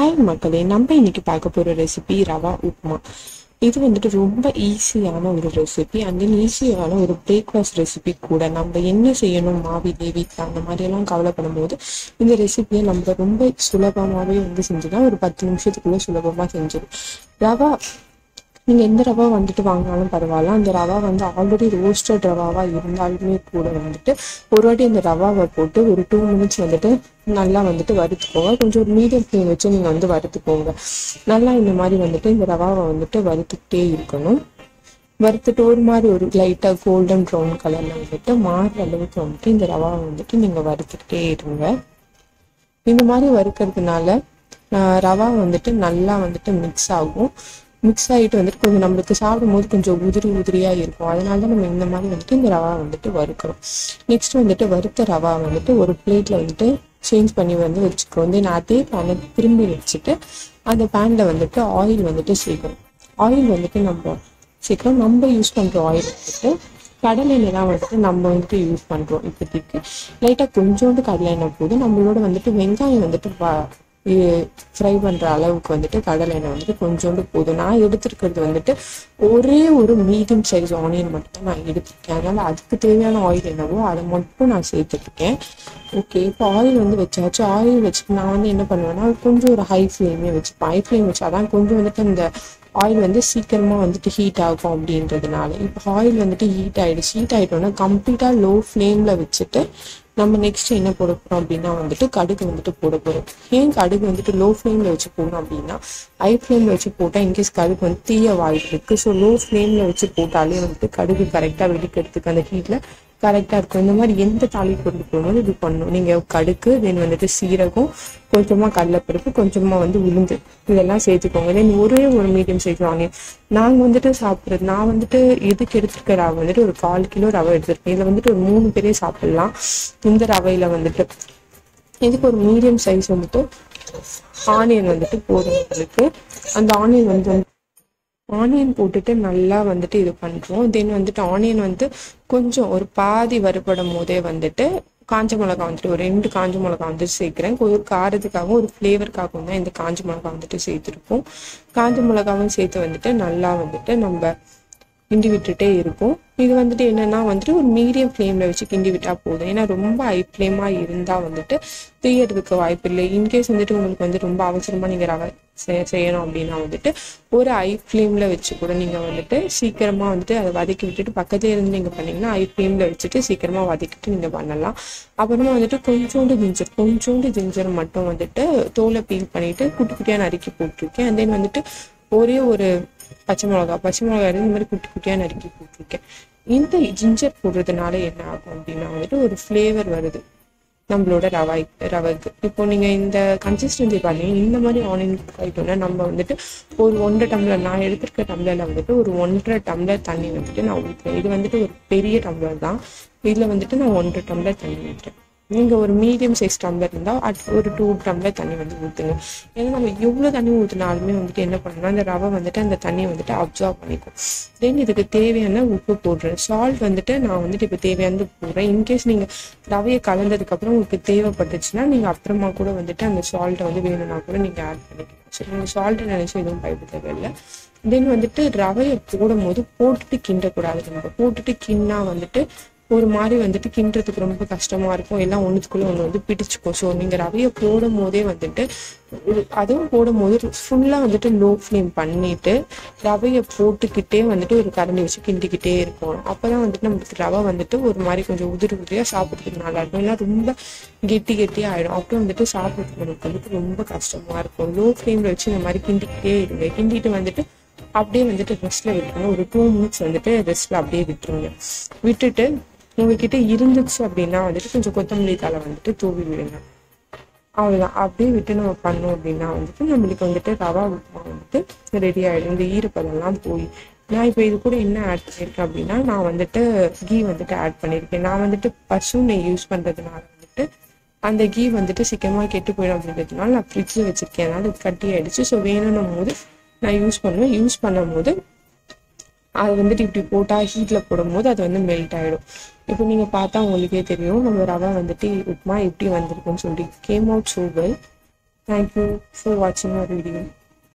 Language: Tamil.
ஹாய் மக்களே நம்ம இன்னைக்கு பார்க்க போகிற ரெசிபி ரவா உப்புமா இது வந்துட்டு ரொம்ப ஈஸியான ஒரு ரெசிபி அண்ட் தென் ஈஸியான ஒரு பிரேக்ஃபாஸ்ட் ரெசிபி கூட நம்ம என்ன செய்யணும் மாவிலே வீட்டில் அந்த மாதிரியெல்லாம் கவலைப்படும் போது இந்த ரெசிபியை நம்ம ரொம்ப சுலபமாகவே வந்து செஞ்சுக்கலாம் ஒரு பத்து நிமிஷத்துக்குள்ள சுலபமாக செஞ்சிடும் ரவா நீங்கள் எந்த ரவா வந்துட்டு வாங்கினாலும் பரவாயில்ல அந்த ரவா வந்து ஆல்ரெடி ரோஸ்டட் ரவாவா இருந்தாலுமே கூட வந்துட்டு ஒரு வாட்டி அந்த ரவாவை போட்டு ஒரு டூ மினிட்ஸ் வந்துட்டு நல்லா வந்துட்டு வறுத்துக்கோங்க கொஞ்சம் ஒரு மீடியம் ஃப்ளேம் வச்சு நீங்கள் வந்து வறுத்துக்கோங்க நல்லா இந்த மாதிரி வந்துட்டு இந்த ரவாவை வந்துட்டு வறுத்துக்கிட்டே இருக்கணும் வறுத்துட்டு ஒரு மாதிரி ஒரு லைட்டாக கோல்டன் ப்ரௌன் கலரில் வந்துட்டு மாறுற அளவுக்கு வந்துட்டு இந்த ரவாவை வந்துட்டு நீங்கள் வறுத்துக்கிட்டே இருங்க இந்த மாதிரி வறுக்கிறதுனால ஆஹ், ரவா வந்துட்டு நல்லா வந்துட்டு மிக்ஸ் ஆகும் மிக்ஸ் ஆகிட்டு வந்துட்டு கொஞ்சம் நம்மளுக்கு சாப்பிடும்போது கொஞ்சம் உதிரி உதிரியாக இருக்கும் அதனால தான் நம்ம இந்த மாதிரி வந்துட்டு இந்த ரவா வந்துட்டு வறுக்கிறோம் நெக்ஸ்ட் வந்துட்டு வறுத்த ரவா வந்துட்டு ஒரு பிளேட்டில் வந்துட்டு சேஞ்ச் பண்ணி வந்து வச்சுக்கிறோம் தென் அதே பேனை திரும்பி வச்சுட்டு அந்த பேனில் வந்துட்டு ஆயில் வந்துட்டு சேர்க்கணும் ஆயில் வந்துட்டு நம்ம சேர்க்கிறோம் நம்ம யூஸ் பண்ணுற ஆயில் வந்துட்டு கடலை எண்ணெய் தான் வந்துட்டு நம்ம வந்துட்டு யூஸ் பண்ணுறோம் இப்போதைக்கு லைட்டாக கொஞ்சோண்டு கடலை எண்ணெய் போதும் நம்மளோட வந்துட்டு வெங்காயம் வந்துட்டு ஃப்ரை பண்ணுற அளவுக்கு வந்துட்டு கடலை எண்ணெய் வந்துட்டு கொஞ்சோண்டு போதும் நான் எடுத்துருக்கிறது வந்துட்டு ஒரே ஒரு மீடியம் சைஸ் ஆனியன் மட்டும் தான் நான் எடுத்திருக்கேன் அதனால அதுக்கு தேவையான ஆயில் என்னவோ அதை மட்டும் நான் சேர்த்துருக்கேன் ஓகே இப்போ ஆயில் வந்து வச்சாச்சு ஆயில் வச்சுட்டு நான் வந்து என்ன பண்ணுவேன்னா கொஞ்சம் ஒரு ஹை ஃப்ளேமே வச்சுப்பேன் ஹை ஃப்ளேம் வச்சு அதான் கொஞ்சம் வந்துட்டு இந்த ஆயில் வந்து சீக்கிரமா வந்துட்டு ஹீட் ஆகும் அப்படின்றதுனால இப்போ ஆயில் வந்துட்டு ஹீட் ஆயிடுச்சு ஹீட் ஆயிட்டோன்னா கம்ப்ளீட்டா லோ ஃப்ளேம்ல வச்சுட்டு நம்ம நெக்ஸ்ட் என்ன போட போறோம் அப்படின்னா வந்துட்டு கடுகு வந்துட்டு போட போறோம் ஏன் கடுகு வந்துட்டு லோ ஃப்ளேம்ல வச்சு போடணும் அப்படின்னா ஹை ஃப்ளேம்ல வச்சு போட்டா இன்கேஸ் கடுகு வந்து தீய வாய்ப்பு இருக்கு ஸோ லோ ஃப்ளேம்ல வச்சு போட்டாலே வந்துட்டு கடுகு கரெக்டா வெடிக்கிறதுக்கு அந்த ஹீட்ல கரெக்டா இருக்கும் இந்த மாதிரி எந்த தாளிப்பு பொருள் போடும்போது இது பண்ணணும் நீங்க கடுகு தென் வந்துட்டு சீரகம் கொஞ்சமா கடலைப்பருப்பு கொஞ்சமா வந்து உளுந்து இதெல்லாம் சேர்த்துக்கோங்க தென் ஒரே ஒரு மீடியம் சைஸ் ஆனியன் நாங்க வந்துட்டு சாப்பிட்றது நான் வந்துட்டு எதுக்கு எடுத்துருக்க ரவை வந்துட்டு ஒரு கால் கிலோ ரவை எடுத்திருக்கேன் இதுல வந்துட்டு ஒரு மூணு பேரே சாப்பிடலாம் இந்த ரவையில வந்துட்டு இதுக்கு ஒரு மீடியம் சைஸ் வந்துட்டு ஆனியன் வந்துட்டு போதும் உங்களுக்கு அந்த ஆனியன் வந்து ஆனியன் போட்டுட்டு நல்லா வந்துட்டு இது பண்ணுறோம் தென் வந்துட்டு ஆனியன் வந்து கொஞ்சம் ஒரு பாதி வறுபடும் போதே வந்துட்டு காஞ்ச மிளகா வந்துட்டு ஒரு ரெண்டு காஞ்ச மிளகா வந்துட்டு சேர்க்குறேன் ஒரு காரத்துக்காகவும் ஒரு ஃப்ளேவருக்காகவும் தான் இந்த காஞ்ச மிளகா வந்துட்டு சேர்த்துருக்கோம் காஞ்ச மிளகாவும் சேர்த்து வந்துட்டு நல்லா வந்துட்டு நம்ம கிண்டி விட்டுட்டே இருக்கும் இது வந்துட்டு என்னன்னா வந்துட்டு ஒரு மீடியம் ஃப்ளேம்ல வச்சு கிண்டி விட்டா போதும் ஏன்னா ரொம்ப ஹை ஃப்ளேமா இருந்தா வந்துட்டு தீயறதுக்கு வாய்ப்பு இல்லை இன்கேஸ் வந்துட்டு உங்களுக்கு வந்து ரொம்ப அவசரமா நீங்க ரவை செ- செய்யணும் அப்படின்னா வந்துட்டு ஒரு ஹை ஃப்ளேம்ல வச்சு கூட நீங்க வந்துட்டு சீக்கிரமா வந்துட்டு அதை வதக்கி விட்டுட்டு பக்கத்துல இருந்து நீங்க பண்ணீங்கன்னா ஹை ஃப்ளேம்ல வச்சுட்டு சீக்கிரமா வதக்கிட்டு நீங்க பண்ணலாம் அப்புறமா வந்துட்டு கொஞ்சோண்டு ஜிஞ்சர் கொஞ்சோண்டு ஜிஞ்சர் மட்டும் வந்துட்டு தோலை பீல் பண்ணிட்டு குட்டி குட்டியா நறுக்கி போட்டிருக்கேன் and then வந்துட்டு ஒரே ஒரு பச்சை மிளகா பச்சை மிளகா இந்த மாதிரி குட்டி குட்டியா நறுக்கி போட்டிருக்கேன் இந்த ஜிஞ்சர் போடுறதுனால என்ன ஆகும் அப்படின்னா வந்துட்டு ஒரு ஃப்ளேவர் வருது நம்மளோட ரவாய் ரவைக்கு இப்போ நீங்க இந்த கன்சிஸ்டன்சி பண்ணி இந்த மாதிரி ஆனியன் ஆயிட்டோம்னா நம்ம வந்துட்டு ஒரு ஒன்றரை டம்ளர் நான் எடுத்திருக்க டம்ளர்ல வந்துட்டு ஒரு ஒன்றரை டம்ளர் தண்ணி வந்துட்டு நான் ஊற்றுறேன் இது வந்துட்டு ஒரு பெரிய டம்ளர் தான் இதுல வந்துட்டு நான் ஒன்றரை டம்ளர் தண்ணி ஊற்றுறேன் நீங்க ஒரு மீடியம் சைஸ் டம்ளர் இருந்தா அட் ஒரு டூ டம்ளர் தண்ணி வந்து ஊத்துங்க ஏன்னா நம்ம எவ்வளவு தண்ணி ஊத்தினாலுமே வந்துட்டு என்ன பண்ணணும்னா அந்த ரவை வந்துட்டு அந்த தண்ணியை வந்துட்டு அப்சர்வ் பண்ணிக்கும் தென் இதுக்கு தேவையான உப்பு போடுறேன் சால்ட் வந்துட்டு நான் வந்துட்டு இப்போ தேவையானது போடுறேன் இன்கேஸ் நீங்க ரவையை கலந்ததுக்கு அப்புறம் உங்களுக்கு தேவைப்பட்டுச்சுன்னா நீங்க அப்புறமா கூட வந்துட்டு அந்த சால்ட்டை வந்து வேணும்னா கூட நீங்க ஆட் பண்ணிக்கலாம் சரி நீங்க சால்ட் நினைச்சு எதுவும் பயப்பட தேவையில்லை தென் வந்துட்டு ரவையை போடும் போது போட்டுட்டு கிண்டக்கூடாது நம்ம போட்டுட்டு கிண்ணா வந்துட்டு ஒரு மாதிரி வந்துட்டு கிண்டுறதுக்கு ரொம்ப கஷ்டமா இருக்கும் எல்லாம் ஒண்ணுத்துக்குள்ள ஒண்ணு வந்து பிடிச்சுக்கும் ஸோ நீங்க ரவையை போடும் போதே வந்துட்டு ஒரு- அதுவும் போடும் போது ஃபுல்லா வந்துட்டு லோ ஃப்ளேம் பண்ணிட்டு ரவையை போட்டுக்கிட்டே வந்துட்டு ஒரு கரண்டி வச்சு கிண்டிக்கிட்டே இருக்கணும் அப்பதான் வந்துட்டு நம்மளுக்கு ரவை வந்துட்டு ஒரு மாதிரி கொஞ்சம் உதிரி உதிரியா சாப்பிட்றதுக்கு நல்லா இருக்கும் ஏன்னா ரொம்ப கெட்டி கெட்டியா ஆயிடும் அப்புறம் வந்துட்டு சாப்பிட்றதுக்கு நமக்கு வந்துட்டு ரொம்ப கஷ்டமா இருக்கும் லோ ஃப்ளேம்ல வச்சு இந்த மாதிரி கிண்டிக்கிட்டே இருங்க கிண்டிட்டு வந்துட்டு அப்படியே வந்துட்டு ரெஸ்ட்ல விட்டுருங்க ஒரு டூ மினிட்ஸ் வந்துட்டு ரெஸ்ட்ல அப்படியே விட்டுருங்க விட்டுட்டு உங்ககிட்ட இருந்துச்சு அப்படின்னா வந்துட்டு கொஞ்சம் கொத்தமல்லி தலை வந்துட்டு தூவி விடுங்க அவ்வளவுதான் அப்படியே விட்டு நம்ம பண்ணோம் அப்படின்னா வந்துட்டு நம்மளுக்கு வந்துட்டு ரவா உப்புமா வந்துட்டு ரெடி ஆயிடும் இந்த ஈரப்பதம்லாம் போய் நான் இப்போ இது கூட என்ன ஆட் பண்ணியிருக்கேன் அப்படின்னா நான் வந்துட்டு கீ வந்துட்டு ஆட் பண்ணியிருக்கேன் நான் வந்துட்டு பசு நெய் யூஸ் பண்றதுனால வந்துட்டு அந்த கீ வந்துட்டு சீக்கிரமா கெட்டு போயிடும் அப்படின்றதுனால நான் ஃப்ரிட்ஜில் வச்சிருக்கேன் அதனால இது கட்டி ஆயிடுச்சு ஸோ வேணும்னும் போது நான் யூஸ் பண்ணுவேன் யூஸ் பண்ணும் போது அது வந்துட்டு இப்படி போட்டால் ஹீட்டில் போடும்போது அது வந்து மெல்ட் ஆகிடும் இப்போ நீங்கள் பார்த்தா உங்களுக்கே தெரியும் நம்ம ரவை வந்துட்டு உப்புமா எப்படி வந்திருக்குன்னு சொல்லி came out so well thank you for வாட்சிங் அவர் வீடியோ